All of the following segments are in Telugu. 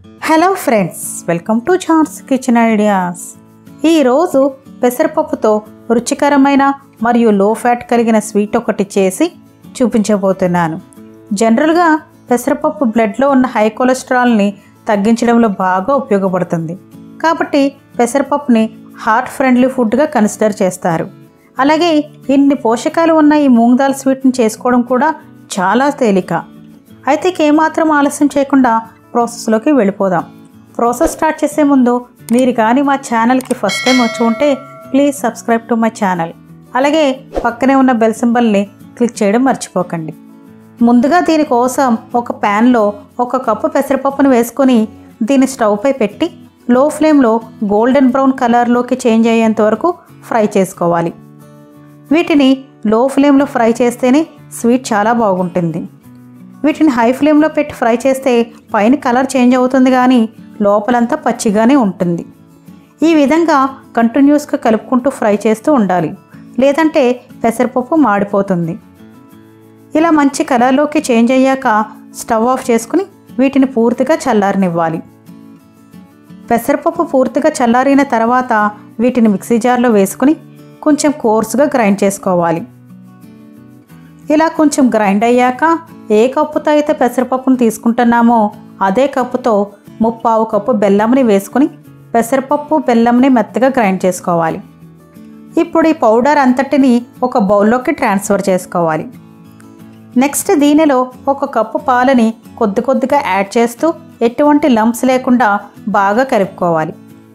hello friends welcome to chance kitchen ideas ఈరోజు పెసరపప్పుతో రుచికరమైన మరియు లో ఫ్యాట్ కలిగిన స్వీట్ ఒకటి చేసి చూపించబోతున్నాను జనరల్గా పెసరపప్పు బ్లడ్లో ఉన్న హై కొలెస్ట్రాల్ని తగ్గించడంలో బాగా ఉపయోగపడుతుంది కాబట్టి పెసరపప్పుని హార్ట్ ఫ్రెండ్లీ ఫుడ్గా కన్సిడర్ చేస్తారు అలాగే ఇన్ని పోషకాలు ఉన్న ఈ మూంగ్ దాల్ స్వీట్ని చేసుకోవడం కూడా చాలా తేలిక అయితే ఇక ఏమాత్రం ఆలస్యం చేయకుండా ప్రాసెస్లోకి వెళ్ళిపోదాం ప్రాసెస్ స్టార్ట్ చేసే ముందు మీరు కానీ మా ఛానల్కి ఫస్ట్ టైం వచ్చి ఉంటే please subscribe to my channel అలాగే పక్కనే ఉన్న బెల్ సింబల్ని క్లిక్ చేయడం మర్చిపోకండి ముందుగా దీనికోసం ఒక ప్యాన్లో ఒక కప్పు పెసరపప్పును వేసుకొని దీన్ని స్టవ్పై పెట్టి లో ఫ్లేమ్లో గోల్డెన్ బ్రౌన్ కలర్లోకి చేంజ్ అయ్యేంత వరకు ఫ్రై చేసుకోవాలి వీటిని లో ఫ్లేమ్లో ఫ్రై చేస్తేనే స్వీట్ చాలా బాగుంటుంది వీటిని హై ఫ్లేమ్లో పెట్టి ఫ్రై చేస్తే పైన కలర్ చేంజ్ అవుతుంది కానీ లోపలంతా పచ్చిగానే ఉంటుంది ఈ విధంగా కంటిన్యూస్గా కలుపుకుంటూ ఫ్రై చేస్తూ ఉండాలి లేదంటే పెసరపప్పు మాడిపోతుంది ఇలా మంచి కలర్లోకి చేంజ్ అయ్యాక స్టవ్ ఆఫ్ చేసుకుని వీటిని పూర్తిగా చల్లారనివ్వాలి పెసరపప్పు పూర్తిగా చల్లారిన తర్వాత వీటిని మిక్సీ జార్లో వేసుకుని కొంచెం కోర్సుగా గ్రైండ్ చేసుకోవాలి ఇలా కొంచెం గ్రైండ్ అయ్యాక ఏ కప్పుతో అయితే పెసరపప్పును తీసుకుంటున్నామో అదే కప్పుతో ముప్పావు కప్పు బెల్లంని వేసుకుని పెసరపప్పు బెల్లంని మెత్తగా గ్రైండ్ చేసుకోవాలి ఇప్పుడు ఈ పౌడర్ అంతటిని ఒక బౌల్లోకి ట్రాన్స్ఫర్ చేసుకోవాలి నెక్స్ట్ దీనిలో ఒక కప్పు పాలని కొద్ది కొద్దిగా యాడ్ చేస్తూ ఎటువంటి లంప్స్ లేకుండా బాగా కలుపుకోవాలి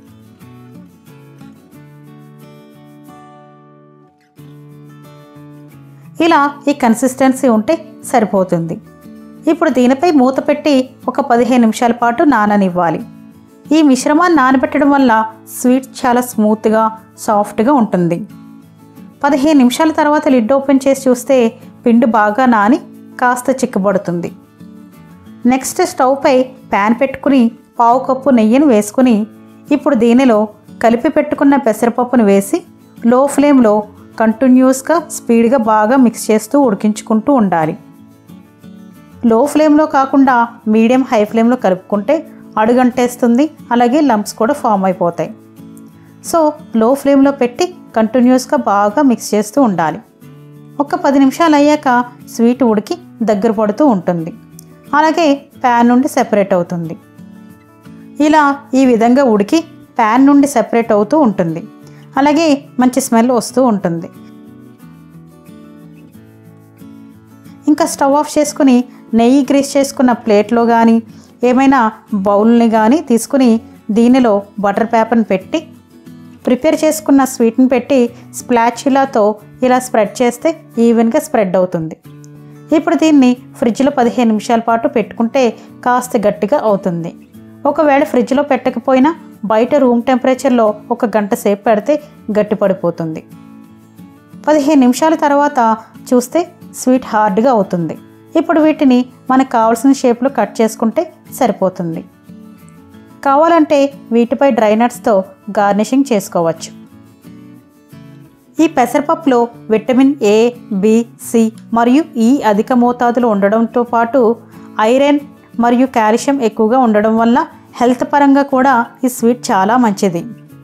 ఇలా ఈ కన్సిస్టెన్సీ ఉంటే సరిపోతుంది ఇప్పుడు దీనిపై మూత పెట్టి ఒక పదిహేను నిమిషాల పాటు నాననివ్వాలి ఈ మిశ్రమాన్ని నానబెట్టడం వల్ల స్వీట్ చాలా స్మూత్గా సాఫ్ట్గా ఉంటుంది పదిహేను నిమిషాల తర్వాత లిడ్ ఓపెన్ చేసి చూస్తే పిండి బాగా నాని కాస్త చిక్కబడుతుంది నెక్స్ట్ స్టవ్పై ప్యాన్ పెట్టుకుని పావు కప్పు నెయ్యిని వేసుకుని ఇప్పుడు దీనిలో కలిపి పెట్టుకున్న పెసరపప్పును వేసి లో ఫ్లేమ్లో కంటిన్యూస్గా స్పీడ్గా బాగా మిక్స్ చేస్తూ ఉడికించుకుంటూ ఉండాలి లో ఫ్లేమ్లో కాకుండా మీడియం హై ఫ్లేమ్లో కలుపుకుంటే అడుగంటేస్తుంది అలాగే లంప్స్ కూడా ఫామ్ అయిపోతాయి సో లో ఫ్లేమ్లో పెట్టి కంటిన్యూస్గా బాగా మిక్స్ చేస్తూ ఉండాలి ఒక పది నిమిషాలు అయ్యాక స్వీట్ ఉడికి దగ్గర పడుతూ ఉంటుంది అలాగే ప్యాన్ నుండి సెపరేట్ అవుతుంది ఇలా ఈ విధంగా ఉడికి ప్యాన్ నుండి సెపరేట్ అవుతూ ఉంటుంది అలాగే మంచి స్మెల్ వస్తూ ఉంటుంది ఇంకా స్టవ్ ఆఫ్ చేసుకుని నెయ్యి గ్రీస్ చేసుకున్న ప్లేట్లో కానీ ఏమైనా బౌల్ని కానీ తీసుకుని దీనిలో బటర్ పేపర్ని పెట్టి ప్రిపేర్ చేసుకున్న స్వీట్ని పెట్టి స్ప్లాచిలాతో ఇలా స్ప్రెడ్ చేస్తే ఈవెన్గా స్ప్రెడ్ అవుతుంది ఇప్పుడు దీన్ని ఫ్రిడ్జ్లో పదిహేను నిమిషాల పాటు పెట్టుకుంటే కాస్త గట్టిగా అవుతుంది ఒకవేళ ఫ్రిడ్జ్లో పెట్టకపోయినా బయట రూమ్ టెంపరేచర్లో ఒక గంట సేపు పెడితే గట్టి పడిపోతుంది పదిహేను నిమిషాల తర్వాత చూస్తే స్వీట్ హార్డ్గా అవుతుంది ఇప్పుడు వీటిని మనకు కావాల్సిన షేప్లో కట్ చేసుకుంటే సరిపోతుంది కావాలంటే వీటిపై డ్రై నట్స్తో గార్నిషింగ్ చేసుకోవచ్చు ఈ పెసరపప్పులో విటమిన్ ఏ బి సి మరియు ఈ అధిక మోతాదులో ఉండడంతో పాటు ఐరన్ మరియు కాల్షియం ఎక్కువగా ఉండడం వల్ల హెల్త్ పరంగా కూడా ఈ స్వీట్ చాలా మంచిది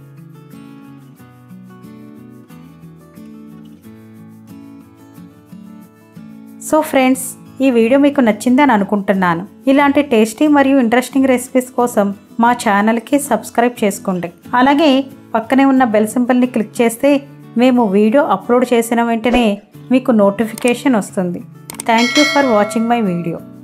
సో ఫ్రెండ్స్ ఈ వీడియో మీకు నచ్చిందని అనుకుంటున్నాను ఇలాంటి టేస్టీ మరియు ఇంట్రెస్టింగ్ రెసిపీస్ కోసం మా ఛానల్కి సబ్స్క్రైబ్ చేసుకోండి అలాగే పక్కనే ఉన్న బెల్ సింబల్ని క్లిక్ చేస్తే మేము వీడియో అప్లోడ్ చేసిన వెంటనే మీకు నోటిఫికేషన్ వస్తుంది thank you for watching my video